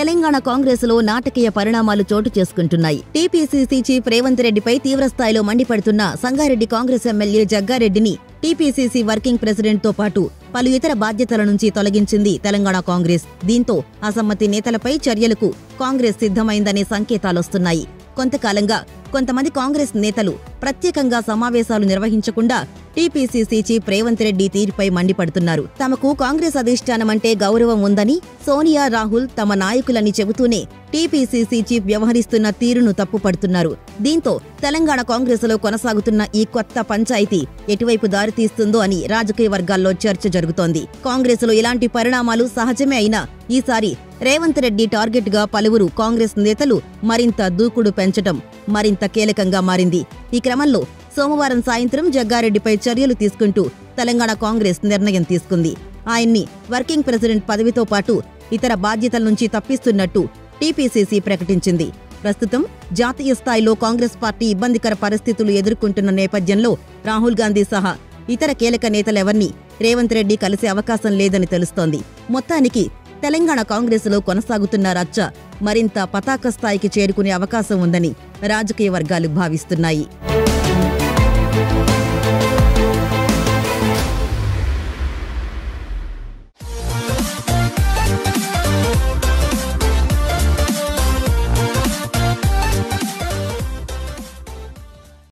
తెలంగాణ కాంగ్రెస్ లో నాటకీయ పరిణామాలు చోటు చేసుకుంటున్నాయి టీపీసీసీ చీఫ్ రేవంత్ రెడ్డిపై తీవ్రస్థాయిలో మండిపడుతున్న సంగారెడ్డి కాంగ్రెస్ ఎమ్మెల్యే జగ్గారెడ్డిని టీపీసీసీ వర్కింగ్ ప్రెసిడెంట్ తో పాటు పలు ఇతర బాధ్యతల నుంచి తొలగించింది తెలంగాణ కాంగ్రెస్ దీంతో అసమ్మతి నేతలపై చర్యలకు కాంగ్రెస్ సిద్ధమైందనే సంకేతాలొస్తున్నాయి కొంతకాలంగా కొంతమంది కాంగ్రెస్ నేతలు ప్రత్యేకంగా సమావేశాలు నిర్వహించకుండా టీపీసీసీ చీఫ్ రేవంత్ రెడ్డి తీరుపై మండిపడుతున్నారు తమకు కాంగ్రెస్ అధిష్టానమంటే గౌరవం ఉందని సోనియా రాహుల్ తమ నాయకులని చెబుతూనే టీపీసీసీ చీఫ్ వ్యవహరిస్తున్న తీరును తప్పుపడుతున్నారు దీంతో తెలంగాణ కాంగ్రెస్ లో కొనసాగుతున్న ఈ కొత్త పంచాయతీ ఎటువైపు దారితీస్తుందో అని రాజకీయ వర్గాల్లో చర్చ జరుగుతోంది కాంగ్రెస్ లో ఇలాంటి పరిణామాలు సహజమే అయినా ఈసారి రేవంత్ రెడ్డి టార్గెట్ గా పలువురు కాంగ్రెస్ నేతలు మరింత దూకుడు పెంచటం మరింత కీలకంగా మారింది ఈ క్రమంలో సోమవారం సాయంత్రం జగ్గారెడ్డిపై చర్యలు తీసుకుంటూ తెలంగాణ కాంగ్రెస్ నిర్ణయం తీసుకుంది ఆయన్ని వర్కింగ్ ప్రెసిడెంట్ పదవితో పాటు ఇతర బాధ్యతల నుంచి తప్పిస్తున్నట్టు టీపీసీసీ ప్రకటించింది ప్రస్తుతం జాతీయ స్థాయిలో కాంగ్రెస్ పార్టీ ఇబ్బందికర పరిస్థితులు ఎదుర్కొంటున్న నేపథ్యంలో రాహుల్ గాంధీ సహా ఇతర కీలక నేతలెవర్నీ రేవంత్ రెడ్డి కలిసే అవకాశం లేదని తెలుస్తోంది మొత్తానికి తెలంగాణ కాంగ్రెసులో కొనసాగుతున్న రచ్చ మరింత పతాక స్థాయికి చేరుకునే అవకాశం ఉందని రాజకీయ వర్గాలు భావిస్తున్నాయి